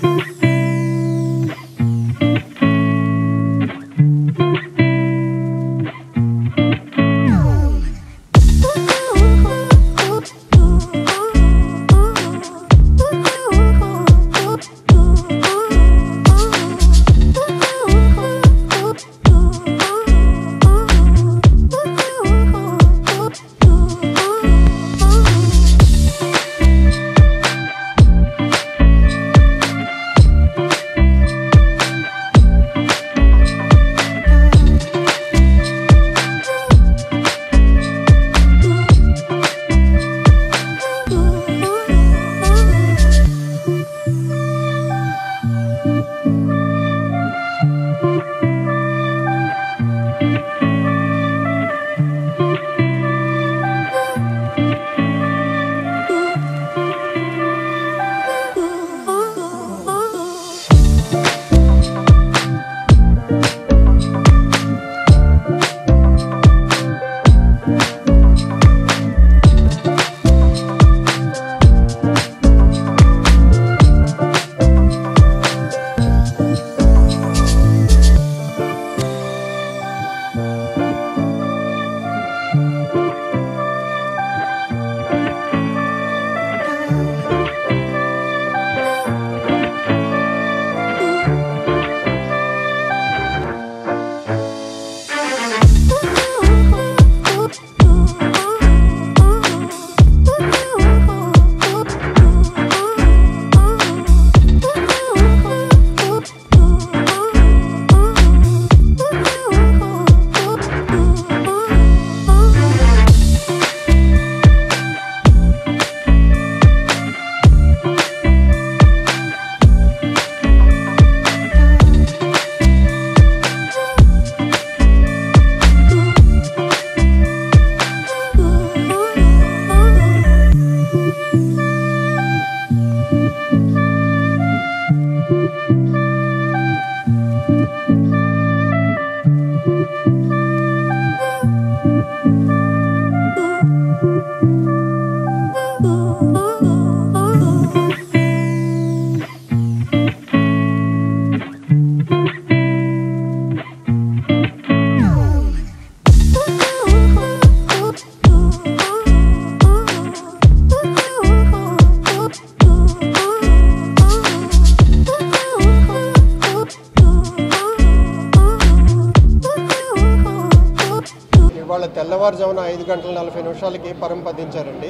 ఇవాళ తెల్లవారుజామున ఐదు గంటల నలభై నిమిషాలకి పరంపదించారండి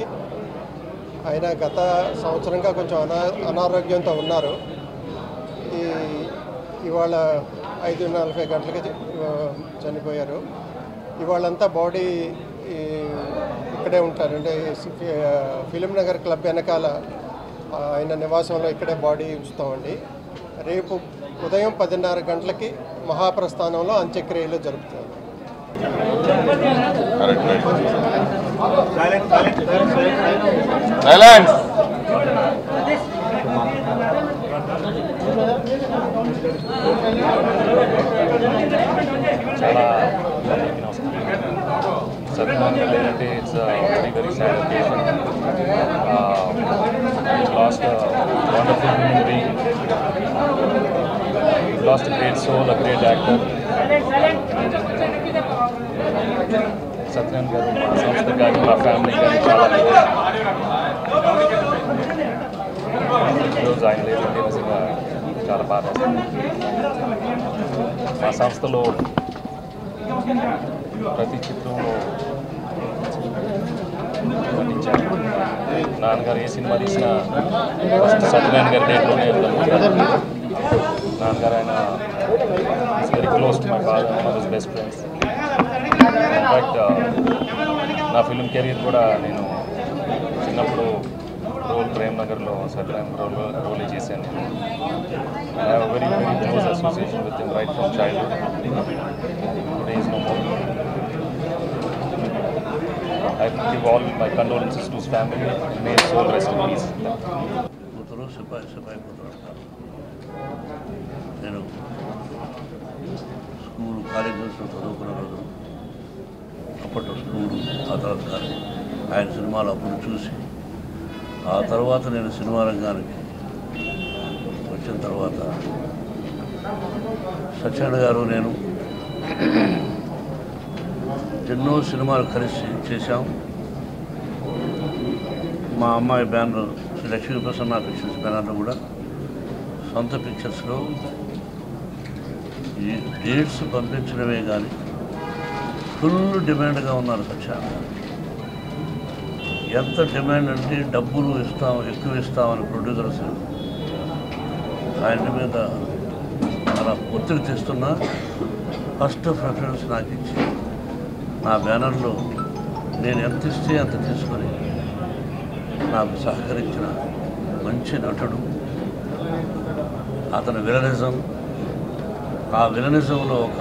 ఆయన గత సంవత్సరంగా కొంచెం అనా అనారోగ్యంతో ఉన్నారు ఈ ఇవాళ ఐదు నలభై గంటలకి చ- ఆ, చనిపోయారు ఇవాళంతా బాడీ ఈ, ఇక్కడే ఉంటారు అంటే సి- ఫి- ఆ, ఫిలిం నగర్ క్లబ్ వెనకాల ఆ, ఆయన నివాసంలో ఇక్కడే బాడీ ఉంచుతామండి రేపు ఉదయం పదిన్నర గంటలకి మహాప్రస్థానంలో అంత్యక్రియలు జరుపుతారు సైలెన్స్ చాలా అందరికీ నమస్కారం సత్యనారాయణ గారు లేదంటే it's very very sad occasion lost wonderful human being lost great soul a great actor Satyanarayana garu మా సంస్థ కానీ మా ఫ్యామిలీ కానీ చాలా ఈరోజు ఆయన లేదంటే నిజంగా చాలా బాధ మా సంస్థలో ప్రతి చిత్రంలో నటించాను నాన్నగారు ఏ సినిమా తీసినా ఫస్ట్ సత్యనారాయణ గారి డేట్లోనే వెళ్తాను నాన్నగారు ఆయన very close to my father one of best friends in fact నా ఫిల్మ్ కెరీర్ కూడా నేను చిన్నప్పుడు రోల్ ప్రేమ్ నగర్లో సత్యనారాయణ రోల్ రోల్ చేశాను I have very very close association with him right from childhood today is no more I give all my condolences to his family. May his soul rest in peace. కూతురు సిపాయి సిపాయి కూతురు అంటారు నేను school కాలేజెస్లో చదువుకున్న రోజు అప్పట్లో స్కూలు ఆ తర్వాత కాలేజ్ ఆయన సినిమాలు అప్పుడు చూసి ఆ తర్వాత నేను సినిమా రంగానికి వచ్చిన తర్వాత సత్యనారాయణ గారు నేను ఎన్నో సినిమాలు కలిసి చేశాం మా అమ్మాయి బ్యానర్ శ్రీ లక్ష్మీ ప్రసన్న పిక్చర్స్ బ్యానర్లో కూడా సొంత పిక్చర్స్లో ఈ డేట్స్ పంపించడమే కానీ ఫుల్ డిమాండ్గా ఉన్నారు సత్యనారాయణ గారు ఎంత డిమాండ్ అంటే డబ్బులు ఇస్తాం ఎక్కువ ఇస్తామని ప్రొడ్యూసర్స్ ఆయన మీద అలా ఒత్తిడి తెస్తున్నా ఫస్ట్ ప్రిఫరెన్స్ నాకు ఇచ్చి నా బ్యానర్లో నేను ఎంత ఇస్తే అంత తీసుకొని నాకు సహకరించిన మంచి నటుడు అతని విలనిజం ఆ విలనిజంలో ఒక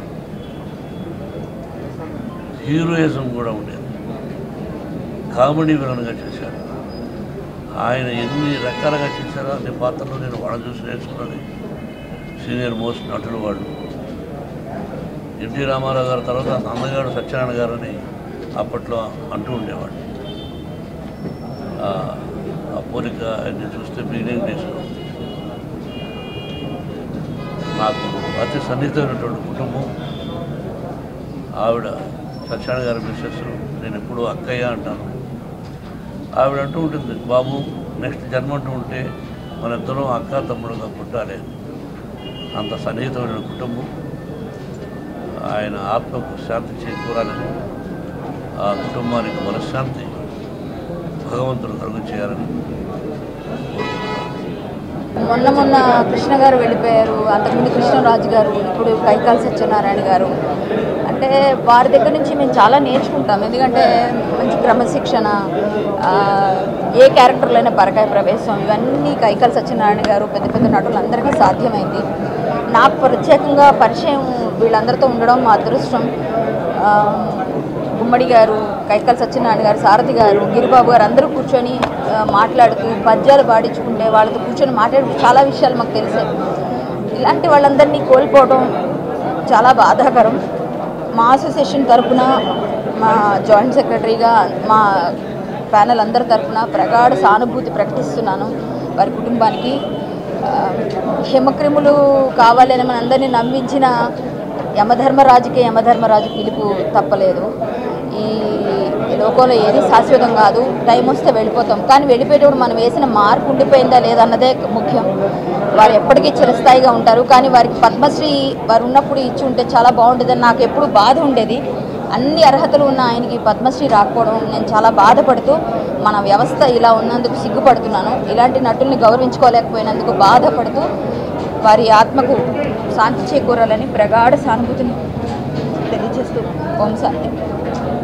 హీరోయిజం కూడా ఉండేది కామెడీ విలన్గా చేశాడు ఆయన ఎన్ని రకాలుగా చేశారో అన్ని పాత్రలు నేను వాళ్ళని చూసి నేర్చుకున్నది సీనియర్ మోస్ట్ నటులు వాళ్ళు ఎన్టీ రామారావు గారి తర్వాత అన్నగారు సత్యనారాయణ గారు అని అప్పట్లో అంటూ ఉండేవాడు ఆ- ఆ పోలిక ఆయన్ని చూస్తే బిగినింగ్ డేస్లో నాకు అతి సన్నిహితమైనటువంటి కుటుంబం ఆవిడ సత్యనారాయణ గారి మిస్సెస్ నేను ఎప్పుడూ అక్కయ్య అంటాను ఆవిడ అంటూ ఉంటుంది బాబు నెక్స్ట్ జన్మ అంటూ ఉంటే మన ఇద్దరం అక్క తమ్ముడుగా పుట్టాలి అని. అంత సన్నిహితమైన కుటుంబం ఆయన ఆత్మకు శాంతి చేకూరాలని ఆ కుటుంబానికి మనశ్శాంతి భగవంతుడు కలుగు చేయాలని కోరుకుంటున్నాను మొన్న మొన్న కృష్ణ గారు వెళ్ళిపోయారు అంతకుముందు కృష్ణరాజు గారు ఇప్పుడు కైకాల సత్యనారాయణ గారు అంటే వారి దగ్గర నుంచి మేము చాలా నేర్చుకుంటాం ఎందుకంటే మంచి క్రమశిక్షణ ఆ, ఏ క్యారెక్టర్లైనా పరకాయ ప్రవేశం ఇవన్నీ కైకాల సత్యనారాయణ గారు పెద్ద పెద్ద నటులందరికీ సాధ్యమైంది నాకు ప్రత్యేకంగా పరిచయం వీళ్ళందరితో ఉండడం మా అదృష్టం ఆ, గుమ్మడి గారు కైకల్ సత్యనారాయణ గారు సారథి గారు గిరిబాబు గారు అందరూ కూర్చొని ఆ, మాట్లాడుతూ పద్యాలు పాడించుకుంటే వాళ్ళతో కూర్చొని మాట్లాడుతూ చాలా విషయాలు మాకు తెలిసాయి ఇలాంటి వాళ్ళందరినీ కోల్పోవడం చాలా బాధాకరం మా అసోసియేషన్ తరఫున మా జాయింట్ సెక్రటరీగా మా ప్యానల్ అందరి తరఫున ప్రగాఢ సానుభూతి ప్రకటిస్తున్నాను వారి కుటుంబానికి ఆ, హిమక్రిములు కావాలని మనందరినీ నమ్మించిన యమధర్మరాజుకే యమధర్మరాజు పిలుపు తప్పలేదు ఈ లోకంలో ఏది శాశ్వతం కాదు టైం వస్తే వెళ్ళిపోతాం కానీ వెళ్ళిపోయేటప్పుడు మనం వేసిన మార్పు ఉండిపోయిందా లేదా అన్నదే ముఖ్యం వారు ఎప్పటికీ చిరస్థాయిగా ఉంటారు కానీ వారికి పద్మశ్రీ వారు ఉన్నప్పుడు ఇచ్చి ఉంటే చాలా బాగుండేదని నాకు ఎప్పుడు బాధ ఉండేది అన్ని అర్హతలు ఉన్న ఆయనకి పద్మశ్రీ రాకపోవడం నేను చాలా బాధపడుతూ మన వ్యవస్థ ఇలా ఉన్నందుకు సిగ్గుపడుతున్నాను ఇలాంటి నటుల్ని గౌరవించుకోలేకపోయినందుకు బాధపడుతూ వారి ఆత్మకు శాంతి చేకూరాలని ప్రగాఢ సానుభూతిని తెలియజేస్తూ ఓం శాంతి